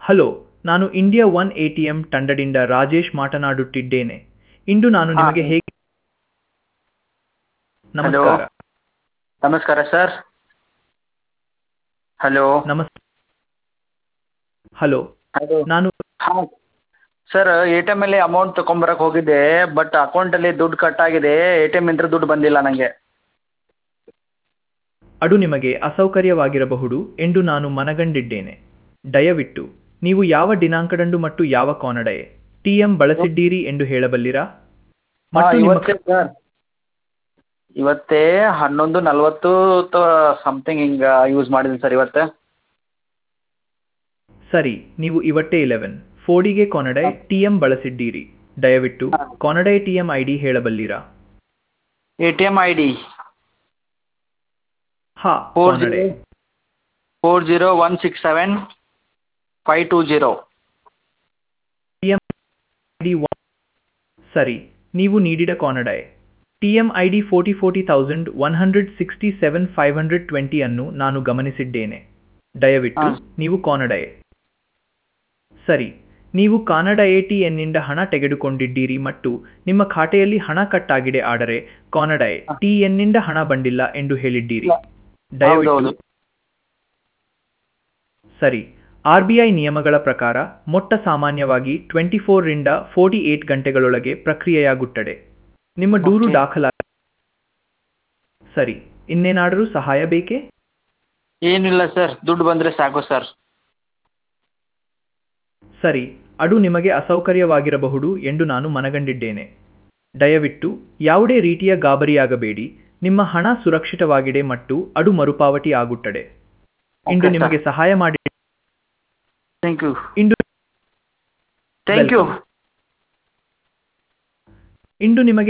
Hello ನಾನು India one A T M ತಂಡದಿಂದ ರಾಜೇಶ್ ಮಾತನಾಡುತ್ತಿದ್ದೇನೆ ಇಂದು ನಾನು ಹಾ. ನಿಮಗೆ ಹೇಗೆ ನಮಸ್ಕಾರ ನಮಸ್ಕಾರ ಸರ್ ಹಲೋ ನಮಸ್ ಹಲೋ ಹಲೋ ನಾನು ಹಾಂ ಸರ್ ಎ ಟಿ ಎಮ್ಮಲ್ಲಿ ಅಮೌಂಟ್ ತೊಗೊಂಬರಕ್ಕೆ ಹೋಗಿದ್ದೆ ಬಟ್ ಅಕೌಂಟಲ್ಲಿ ದುಡ್ಡು ಕಟ್ ಆಗಿದೆ ಎ ಟಿ ಎಮ್ಮಿಂದ ದುಡ್ಡು ಬಂದಿಲ್ಲ ನನಗೆ ಅದು ನಿಮಗೆ ಅಸೌಕರ್ಯವಾಗಿರಬಹುದು ಎಂದು ನಾನು ಮನಗಂಡಿದ್ದೇನೆ ದಯವಿಟ್ಟು ನೀವು ಯಾವ ದಿನಾಂಕದಂದು ಮತ್ತು ಯಾವ ಕಾನಡೆ ಟಿ ಎಂ ಬಳಸಿದ್ದೀರಿ ಎಂದು ಹೇಳಬಲ್ಲಿರಾ ಮತ್ತು ಹಾಂ ನಿಮ್ಮ ಇವತ್ತೇ ಸರ್ ಇವತ್ತೇ ಹನ್ನೊಂದು ನಲ್ವತ್ತು ಸಮಥಿಂಗ್ ಹಿಂಗೆ ಯೂಸ್ ಮಾಡಿದ್ದೀನಿ ಸರ್ ಇವತ್ತೇ ಸರಿ ನೀವು ಇವತ್ತೇ ಇಲೆವೆನ್ ಫೋರ್ಡಿಗೆ ಕೊನಡೆ ಟಿ ಎಂ ಬಳಸಿದ್ದೀರಿ ದಯವಿಟ್ಟು ಹಾ. ಕೊನಡೆ ಟಿ ಎಂ ಐ ಡಿ ಹೇಳಬಲ್ಲಿರಾ A T M I D ಹಾ ಫೋರ್ ಕೊನಡೆ zero four zero one six seven five two zero D ಸರಿ ನೀವು ನೀಡಿದ ಕಾನಡೈ T M I D forty forty thousand one hundred sixty seven five hundred twenty ಅನ್ನು ನಾನು ಗಮನಿಸಿದ್ದೇನೆ ದಯವಿಟ್ಟು ಹಾ. ನೀವು ಕಾನಡೈ ಸರಿ ನೀವು ಕಾನಡ ಎ ಟಿ ಎನ್ನಿಂದ ಹಣ ತೆಗೆದುಕೊಂಡಿದ್ದೀರಿ ಮತ್ತು ನಿಮ್ಮ ಖಾತೆಯಲ್ಲಿ ಹಣ ಕಟ್ಟಾಗಿದೆ ಆದರೆ ಕಾನಡೈ ಹಾ. ಟಿ ಎನ್ನಿಂದ ಹಣ ಬಂದಿಲ್ಲ ಎಂದು ಹೇಳಿದ್ದೀರಿ ಇಲ್ಲ. ದಯವಿಟ್ಟು ಹೌದೌದು ಸರಿ ಆರ್ ಬಿ ಐ ನಿಯಮಗಳ ಪ್ರಕಾರ ಮೊಟ್ಟ ಸಾಮಾನ್ಯವಾಗಿ ಟ್ವೆಂಟಿ ಫೋರ್ರಿಂದ ಫೋರ್ಟಿ ಏಟ್ ಗಂಟೆಗಳೊಳಗೆ ಪ್ರಕ್ರಿಯೆಯಾಗುತ್ತದೆ ನಿಮ್ಮ ದೂರು Okay. ದಾಖಲಾ ಸರಿ ಇನ್ನೇನಾದರೂ ಸಹಾಯ ಬೇಕೇ ಏನಿಲ್ಲ ಸರ್ ದುಡ್ಡು ಬಂದರೆ ಸಾಕು ಸರ್ ಸರಿ ಅದು ನಿಮಗೆ ಅಸೌಕರ್ಯವಾಗಿರಬಹುದು ಎಂದು ನಾನು ಮನಗಂಡಿದ್ದೇನೆ ದಯವಿಟ್ಟು ಯಾವುದೇ ರೀತಿಯ ಗಾಬರಿಯಾಗಬೇಡಿ ನಿಮ್ಮ ಹಣ ಸುರಕ್ಷಿತವಾಗಿದೆ ಮತ್ತು ಅದು ಮರುಪಾವತಿ ಆಗುತ್ತದೆ ಇಂದು Okay, sir. ನಿಮಗೆ ಸಹಾಯ ಮಾಡಿ ಥ್ಯಾಂಕ್ ಯು ಇಂದು ಥ್ಯಾಂಕ್ ಯು ಇಂದು ನಿಮಗೆ